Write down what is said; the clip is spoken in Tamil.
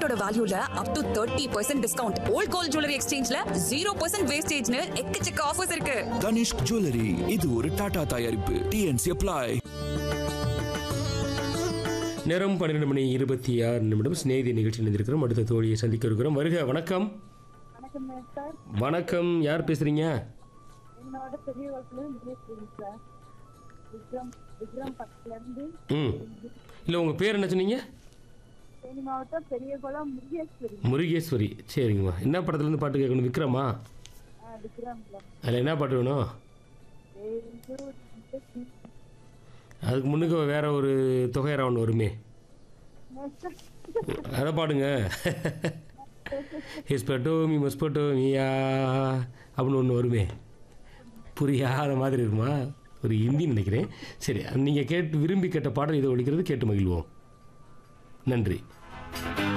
கோல்டோட வேல்யூல up to thirty percent discount old gold jewellery எக்ஸ்சேஞ்ச்ல ஜீரோ பர்சன்ட் வேஸ்டேஜ்னு எக்கச்சக்க ஆஃபர்ஸ் இருக்கு தனிஷ்க் ஜுவல்லரி இது ஒரு டாடா தயாரிப்பு டிஎன்சி அப்ளை நேரம் பன்னிரெண்டு மணி இருபத்தி ஆறு நிமிடம் சிநேகிதி நிகழ்ச்சி நினைந்திருக்கிறோம் அடுத்த தோழியை சந்திக்க இருக்கிறோம் வருக வணக்கம் வணக்கம் சார் வணக்கம் யார் பேசுறீங்க என்னோட பெரிய வகுப்புல விஜயஸ்ரீ சார் விக்ரம் விக்ரம் பக்கத்துல இருந்து ம் இல்லை உங்கள் பேர் என்ன சொன்னீங்க தேனி மாவட்டம் பெரியகுளம் முருகேஸ்வரி முருகேஸ்வரி சரிங்கம்மா என்ன படத்துலேருந்து பாட்டு கேட்கணும் விக்ரமா ஆ, விக்ரம்ல அதில் என்ன பாட்டு வேணும் இது அதுக்கு முன்னுக்கு வேற ஒரு தொகையரா ஒன்று வருமே அதை பாடுங்க ஹிஸ்பட்டோ மீ மஸ்பட்டோ மீயா அப்படின்னு ஒன்று வருமே புரியாத மாதிரி இருக்குமா ஒரு ஹிந்தின்னு நினைக்கிறேன் சரி நீங்கள் கேட்டு விரும்பி கேட்ட பாடல் இதை ஒழிக்கிறது கேட்டு மகிழ்வோம் நன்றி